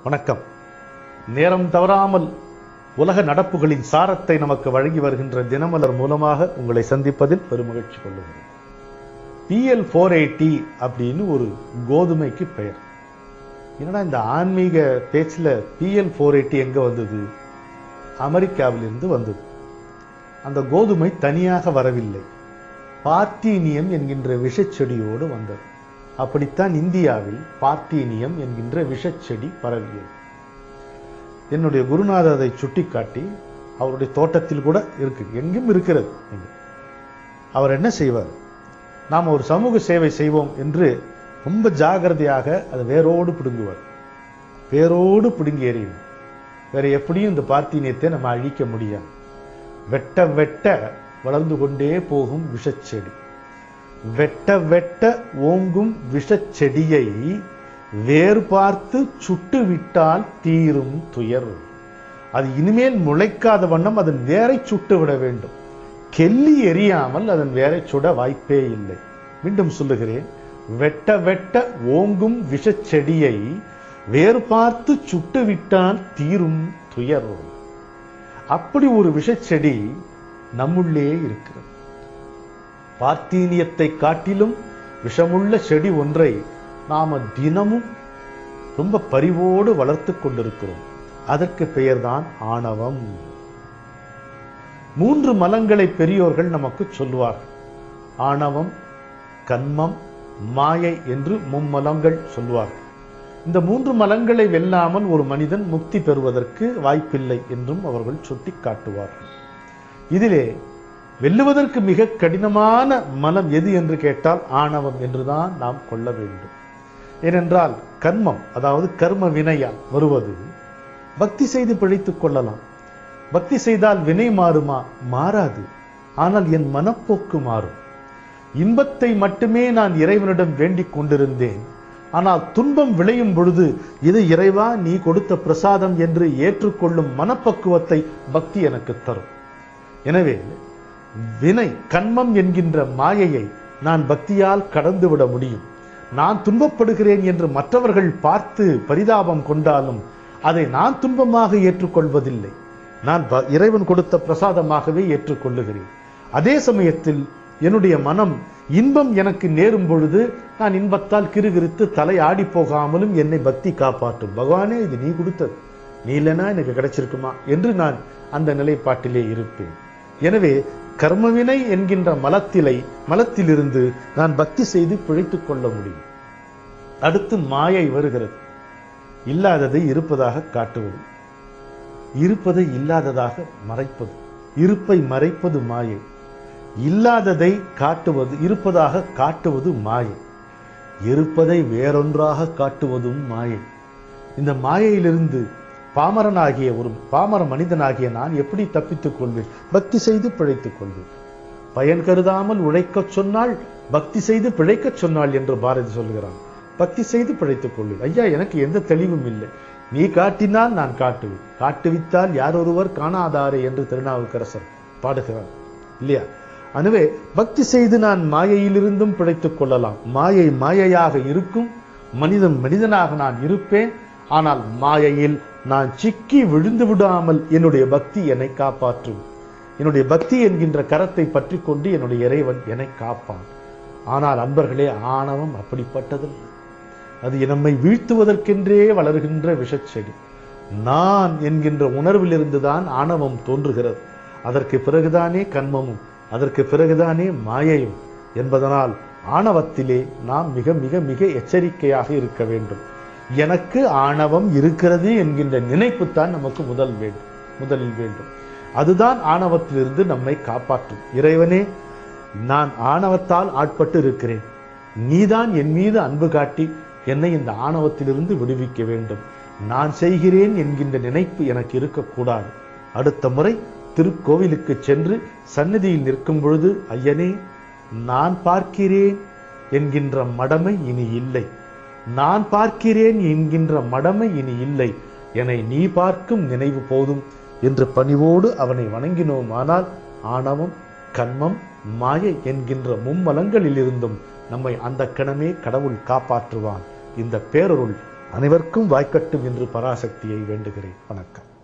வணக்கம் நேரம் தவறாமல் உலக நடப்புகளின் சாரத்தை நமக்கு வழங்கி வருகின்ற தினமலர் மூலமாக உங்களை சந்திப்பதில் பெருமகிழ்ச்சி கொள்ளுகிறேன் பிஎல் ஃபோர் எயிட்டி அப்படின்னு ஒரு கோதுமைக்கு பெயர் என்னடா இந்த ஆன்மீக பேச்சில் பிஎல் ஃபோர் எயிட்டி எங்கே வந்தது அமெரிக்காவிலிருந்து வந்தது அந்த கோதுமை தனியாக வரவில்லை பார்த்தீனியம் என்கின்ற விஷச்செடியோடு வந்தது அப்படித்தான் இந்தியாவில் பார்த்தீனியம் என்கின்ற விஷச்செடி பரவியது என்னுடைய குருநாதர் அதை சுட்டிக்காட்டி அவருடைய தோட்டத்தில் கூட இருக்கு எங்கும் இருக்கிறது இங்க. அவர் என்ன செய்வார் நாம் ஒரு சமூக சேவை செய்வோம் என்று ரொம்ப ஜாகிரதையாக அதை வேரோடு பிடுங்குவார் வேரோடு பிடுங்கி எறியும் வேற எப்படியும் இந்த பார்த்தீனியத்தை நம்ம அழிக்க முடியாது வெட்ட வெட்ட வளர்ந்து கொண்டே போகும் விஷச்செடி வெட்ட வெட்ட ஓங்கும் விஷச்செடியை வேறு பார்த்து சுட்டு விட்டால் தீரும் துயர் அது இனிமேல் முளைக்காத வண்ணம் அதன் வேரை சுட்டு விட வேண்டும் கெல்லி எரியாமல் அதன் வேரை சுட வாய்ப்பே இல்லை மீண்டும் சொல்லுகிறேன் வெட்ட வெட்ட ஓங்கும் விஷச்செடியை வேறு பார்த்து சுட்டு விட்டால் தீரும் துயர் அப்படி ஒரு விஷச்செடி நம்முள்ளே இருக்கிறது பார்த்தீனியத்தை காட்டிலும் விஷமுள்ள செடி ஒன்றை நாம தினமும் ரொம்ப பரிவோடு வளர்த்து கொண்டிருக்கிறோம் அதற்கு பெயர்தான் ஆணவம் மூன்று மலங்களை பெரியோர்கள் நமக்கு சொல்லுவார்கள் ஆணவம் கன்மம் மாயை என்று மும்மலங்கள் சொல்வார்கள் இந்த மூன்று மலங்களை வெல்லாமல் ஒரு மனிதன் முக்தி பெறுவதற்கு வாய்ப்பில்லை என்றும் அவர்கள் சுட்டி காட்டுவார்கள் இதிலே வெல்லுவதற்கு மிக கடினமான மலம் எது என்று கேட்டால் ஆணவம் என்றுதான் நாம் கொள்ள வேண்டும் ஏனென்றால் கர்மம் அதாவது கர்ம வினையால் வருவது பக்தி செய்து பிழைத்துக் கொள்ளலாம் பக்தி செய்தால் வினை மாறுமா மாறாது ஆனால் என் மனப்போக்கு மாறும் இன்பத்தை மட்டுமே நான் இறைவனிடம் வேண்டிக் கொண்டிருந்தேன் ஆனால் துன்பம் விளையும் பொழுது இது இறைவா நீ கொடுத்த பிரசாதம் என்று ஏற்றுக்கொள்ளும் மனப்பக்குவத்தை பக்தி எனக்கு தரும் எனவே வினை கண்மம் என்கின்ற மாயையை நான் பக்தியால் கடந்துவிட முடியும் நான் துன்பப்படுகிறேன் என்று மற்றவர்கள் பார்த்து பரிதாபம் கொண்டாலும் அதை நான் துன்பமாக ஏற்றுக்கொள்வதில்லை நான் ப- இறைவன் கொடுத்த பிரசாதமாகவே ஏற்றுக்கொள்ளுகிறேன் அதே சமயத்தில் என்னுடைய மனம் இன்பம் எனக்கு நேரும் பொழுது நான் இன்பத்தால் கிறுகிறுத்து தலை ஆடி போகாமலும் என்னை பக்தி காப்பாற்றும் பகவானே இது நீ கொடுத்தது நீ இல்லைன்னா எனக்கு கிடைச்சிருக்குமா என்று நான் அந்த நிலைப்பாட்டிலே இருப்பேன் எனவே கர்மவினை என்கின்ற மலத்திலை மலத்திலிருந்து நான் பக்தி செய்து பிழைத்துக் கொள்ள முடியும் அடுத்து மாயை வருகிறது இல்லாததை இருப்பதாக காட்டுவது இருப்பதை இல்லாததாக மறைப்பது இருப்பை மறைப்பது மாயை இல்லாததை காட்டுவது இருப்பதாக காட்டுவது மாயை இருப்பதை வேறொன்றாக காட்டுவதும் மாயை இந்த மாயையிலிருந்து பாமரனாகிய ஒரு பாமர மனிதனாகிய நான் எப்படி தப்பித்துக் கொள்வேன் பக்தி செய்து பிழைத்துக் கொள்வேன் பயன் கருதாமல் உழைக்கச் சொன்னால் பக்தி செய்து பிழைக்கச் சொன்னாள் என்று பாரதி சொல்கிறான் பக்தி செய்து பிழைத்துக் கொள்வேன் ஐயா எனக்கு எந்த தெளிவும் இல்லை நீ காட்டினால் நான் காட்டுவேன் காட்டுவித்தால் யார் ஒருவர் காணாதாரே என்று திருநாவுக்கரசர் பாடுகிறார் இல்லையா எனவே பக்தி செய்து நான் மாயையிலிருந்தும் பிழைத்துக் கொள்ளலாம் மாயை மாயையாக இருக்கும் மனிதன் மனிதனாக நான் இருப்பேன் ஆனால் மாயையில் நான் சிக்கி விழுந்து விடாமல் என்னுடைய பக்தி என்னை காப்பாற்றும் என்னுடைய பக்தி என்கின்ற கரத்தை பற்றி கொண்டு என்னுடைய இறைவன் என்னை காப்பான் ஆனால் அன்பர்களே ஆணவம் அப்படிப்பட்டதல்ல அது நம்மை வீழ்த்துவதற்கென்றே வளர்கின்ற விஷச்செடி நான் என்கின்ற உணர்விலிருந்துதான் ஆணவம் தோன்றுகிறது அதற்கு பிறகுதானே கண்மமும் அதற்கு பிறகுதானே மாயையும் என்பதனால் ஆணவத்திலே நாம் மிக மிக மிக எச்சரிக்கையாக இருக்க வேண்டும் எனக்கு ஆணவம் இருக்கிறது என்கின்ற நினைப்புத்தான் நமக்கு முதல் வேண்டும் முதலில் வேண்டும் அதுதான் ஆணவத்திலிருந்து நம்மை காப்பாற்றும் இறைவனே நான் ஆணவத்தால் ஆட்பட்டு இருக்கிறேன் நீதான் என் மீது அன்பு காட்டி என்னை இந்த ஆணவத்திலிருந்து விடுவிக்க வேண்டும் நான் செய்கிறேன் என்கின்ற நினைப்பு எனக்கு இருக்கக்கூடாது அடுத்த முறை திருக்கோவிலுக்கு சென்று சந்நிதியில் நிற்கும் பொழுது ஐயனே நான் பார்க்கிறேன் என்கின்ற மடமை இனி இல்லை நான் பார்க்கிறேன் என்கின்ற மடமை இனி இல்லை என்னை நீ பார்க்கும் நினைவு போதும் என்று பணிவோடு அவனை வணங்கினோமானால் ஆணவம் கண்மம் மாயை என்கின்ற மும்மலங்களில் இருந்தும் நம்மை அந்த கணமே கடவுள் காப்பாற்றுவான் இந்த பேரருள் அனைவருக்கும் வாய்க்கட்டும் என்று பராசக்தியை வேண்டுகிறேன் வணக்கம்